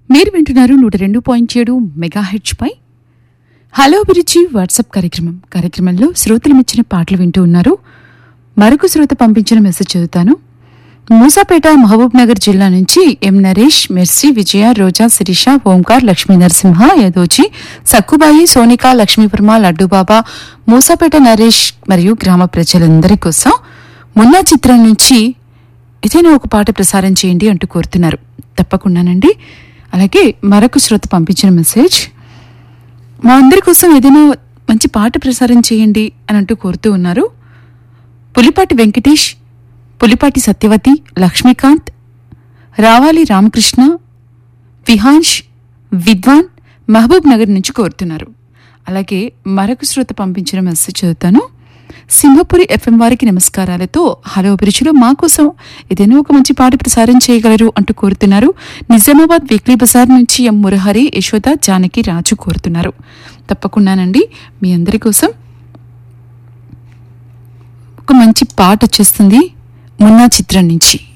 మీరు వింటున్నారు నూట రెండు పాయింట్ ఏడు మెగాహెచ్ పై హలో అభిరుచి వాట్సాప్ కార్యక్రమం కార్యక్రమంలో శ్రోతలు మెచ్చిన పాటలు వింటూ ఉన్నారు మరొక శ్రోత పంపించిన మెసేజ్ చదువుతాను మూసాపేట మహబూబ్ నగర్ జిల్లా నుంచి ఎం నరేష్ మెర్సీ విజయ రోజా శిరీష ఓంకార్ లక్ష్మీ నరసింహ యదోజీ సక్కుబాయి సోనిక లక్ష్మీవర్మ లడ్డూబాబా మూసాపేట నరేష్ మరియు గ్రామ ప్రజలందరి కోసం మున్నా చిత్రం నుంచి ఏదైనా ఒక పాట ప్రసారం చేయండి అంటూ కోరుతున్నారు తప్పకుండానండి అలాగే మరొక శ్రోత పంపించిన మెసేజ్ మా అందరి కోసం ఏదైనా మంచి పాట ప్రసారం చేయండి అని అంటూ కోరుతూ ఉన్నారు పులిపాటి వెంకటేష్ పులిపాటి సత్యవతి లక్ష్మీకాంత్ రావాలి రామకృష్ణ విహాన్ష్ విద్వాన్ మహబూబ్ నగర్ నుంచి కోరుతున్నారు అలాగే మరొక శ్రోత పంపించిన మెసేజ్ చదువుతాను సింహపురి ఎఫ్ఎం వారికి నమస్కారాలతో హలో అభిరుచిలో మా కోసం ఏదైనా ఒక మంచి పాట ప్రసారం చేయగలరు అంటూ కోరుతున్నారు నిజామాబాద్ వీక్లీ బజార్ నుంచి ఎం మురహరి యశోద జానకి రాజు కోరుతున్నారు తప్పకుండానండి మీ అందరి కోసం ఒక మంచి పాట వచ్చేస్తుంది మున్నా చిత్రం నుంచి